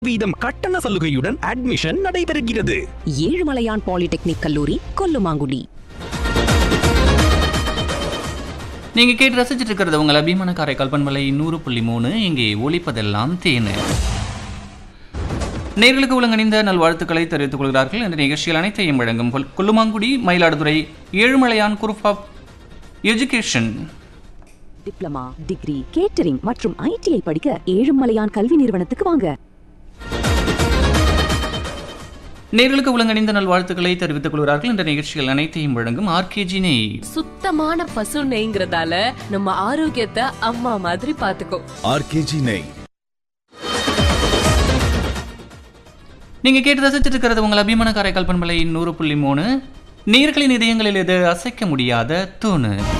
வீதம் கட்டண சலுகையுடன் அட்மிஷன் நடைபெறுகிறது ஏழுமலையான் பாலிடெக்னிக் கல்லூரி கொல்லுமாங்குடி நீங்க கேட்டு ரசிச்சிட்டு இருக்கிறது உங்கள் அபிமான காரைக்கால் பண்பலை நூறு புள்ளி மூணு இங்கே ஒலிப்பதெல்லாம் தேனு நேர்களுக்கு உலகணிந்த நல்வாழ்த்துக்களை தெரிவித்துக் கொள்கிறார்கள் இந்த நிகழ்ச்சியில் அனைத்தையும் வழங்கும் கொல்- Kollumangudi Mayiladuthurai Ezhumalaiyan group of education diploma degree catering மற்றும் ஐடிஐ படிக்க ஏழுமலையான் கல்வி நிறுவனத்துக்கு வாங்க நேர்களுக்கு உலகணிந்த நல்வாழ்த்துக்களை தெரிவித்துக் கொள்கிறார்கள் இந்த நிகழ்ச்சிகள் அனைத்தையும் வழங்கும் ஆர்கேஜி நெய் சுத்தமான பசு நெய்ங்கிறதால நம்ம ஆரோக்கியத்தை அம்மா மாதிரி பாத்துக்கோ ஆர்கேஜி நெய் நீங்க கேட்டு ரசிச்சிட்டு இருக்கிறது உங்கள் அபிமான காரைக்கால் பண்பலை நூறு புள்ளி மூணு நீர்களின் இதயங்களில் இது அசைக்க முடியாத தூணு